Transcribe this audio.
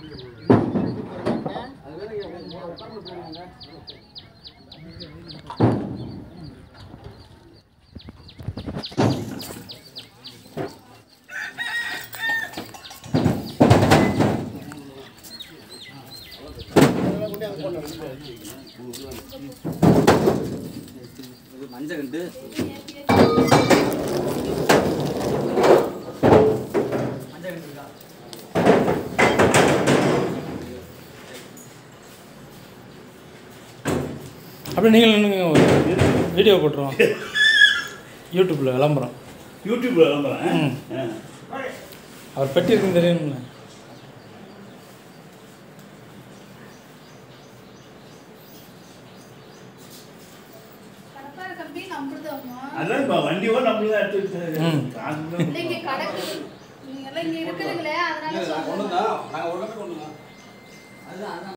இது மஞ்சள் கண்டு மஞ்சள் கண்டு இருக்கா அப்படியே நீங்கள் நின்னுங்க ஒரு வீடியோ போட்டுருவோம் யூடியூப்பில் விளம்பரம் யூடியூப்ல விளம்பரம் ம். ஆ. அவர் பெட்டி இருக்குன்னு தெரியும்ல கடப்பார கம்பி நம்புறதாம்மா அதான் இப்போ வண்டியோ நம்மளும் தான் எடுத்து ம். காசு இல்ல இங்க கடக்கு நீங்க எல்லாம் இங்க இருக்கிறீங்களே அதனால சொல்றேன் அதுதான் அதான்